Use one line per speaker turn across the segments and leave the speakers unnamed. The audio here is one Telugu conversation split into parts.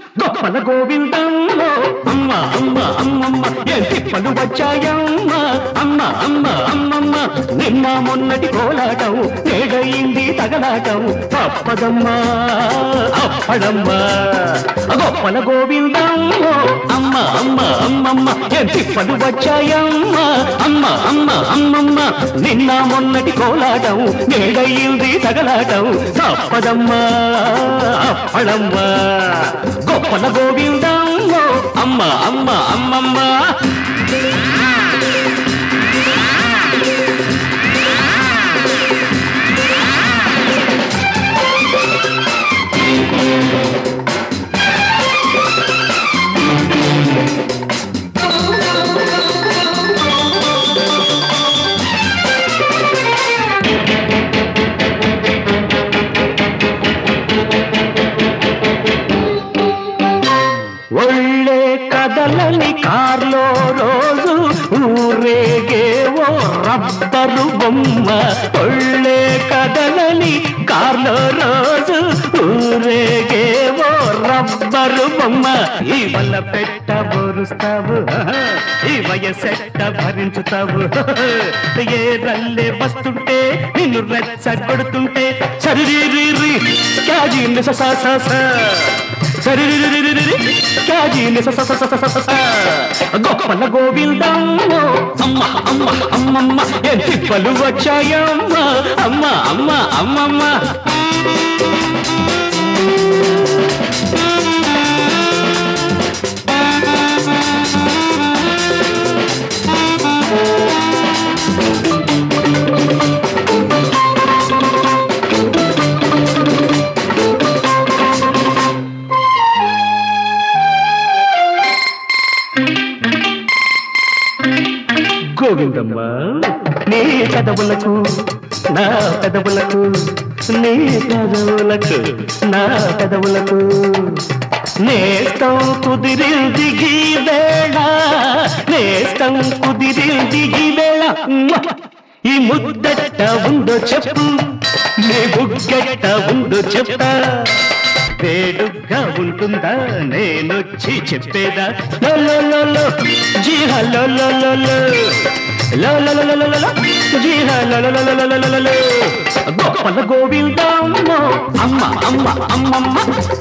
గొప్పల గోవిందమ్మ అమ్మ అమ్మ అమ్మమ్మ ఏం తిప్పలు వచ్చాయమ్మ అమ్మ అమ్మ అమ్మమ్మ నిన్న మొన్నటి కోలాటం నేడయింది తగలాటం తప్పదమ్మా అప్పడమ్మ గొప్పల గోవిందమ్మ అమ్మ అమ్మ అమ్మమ్మ ఏం తిప్పలు వచ్చాయమ్మ అమ్మ అమ్మ అమ్మమ్మ నిన్న మొన్నటి కోలాటం నేడయింది తగలాటం తప్పదమ్మా అప్పడమ్మ గొప్పల గోవిందమ్మ అమ్మ అమ్మ అమ్మమ్మ ఒళ్ళే కదలని కార్లో రోజు ఊరేగేవో రబ్బరు బొమ్మ ఒళ్ళే కదలని కార్లో రోజు ఊరేగేవో రబ్బరు బొమ్మ ఈ వల్ల పెట్ట బోరుస్తావు ఈ వయసెట్ట భరించుతావు ఏ రల్లే వస్తుంటే నిన్ను రెచ్చగొడుతుంటే సరి క్యాజీ స స స స సరిరిరిరిరిరి, క్యాజీని స స స స స స స. గొప్పల గోవిందమ్మ అమ్మ అమ్మ అమ్మమ్మ ఏ తిప్పలు వచ్చాయమ్మ అమ్మ అమ్మ అమ్మమ్మ గోవిందమ్మ నీ పెదవులకు నా పెదవులకు నీ పెదవులకు నా పెదవులకు నేస్తం కుదిరింది గీ వేళ నేస్తం కుదిరింది గీ వేళ ఉమ్మ! ఈ ముద్దెట్ట ఉందో చెప్పు నీ బుగ్గెట్ట ఉందో చెప్తా వేడుగ్గా ఉంటుందా నేనొచ్చి చెప్పేదా లో లో లో లో జీహ లో లో లో లో లో లో లో లో లో లో లో జీహ లో లో లో లో లో లో లో లో గొప్పల గోవిందమ్మ అమ్మ అమ్మ అమ్మమ్మ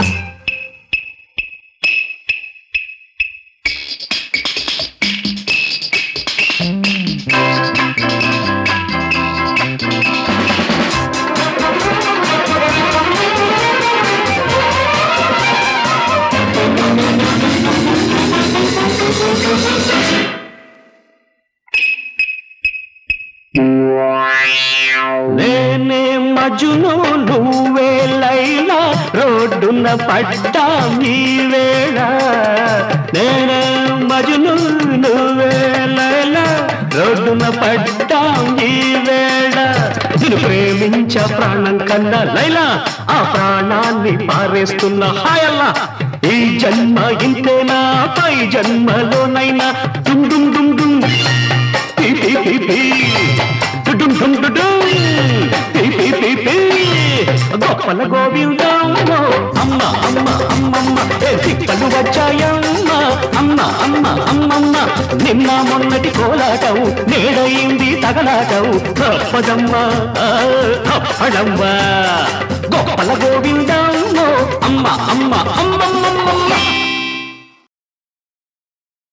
నేనే మజును నువ్వే లైలా రోడ్డున పడ్డా మీ వేళ నేనే మజును నువ్వే లైలా రోడ్డున పడ్డా మీ వేళ నేను ప్రేమించ ప్రాణం కన్నా లైలా ఆ ప్రాణాన్ని పారేస్తున్న హాయల్లా ఈ జన్మ ఇంతేనా పై జన్మలోనైనా డుమ్ డుమ్ డుమ్ డుమ్ పీ పీ పీ పీ డుడుం డుం డుడుం పీ పీ పీ పీ గొప్పల గోవిందమ్మ అమ్మ అమ్మ అమ్మమ్మ ఏ తిప్పలు వచ్చాయమ్మ అమ్మ అమ్మ అమ్మమ్మ నిన్న మొన్నటి కోలాటం నేడయింది తగలాటం తప్పదమ్మ తప్పడమ్మ గొప్పల గోవిందమ్మ అమ్మ అమ్మ అమ్మమ్మమ్మ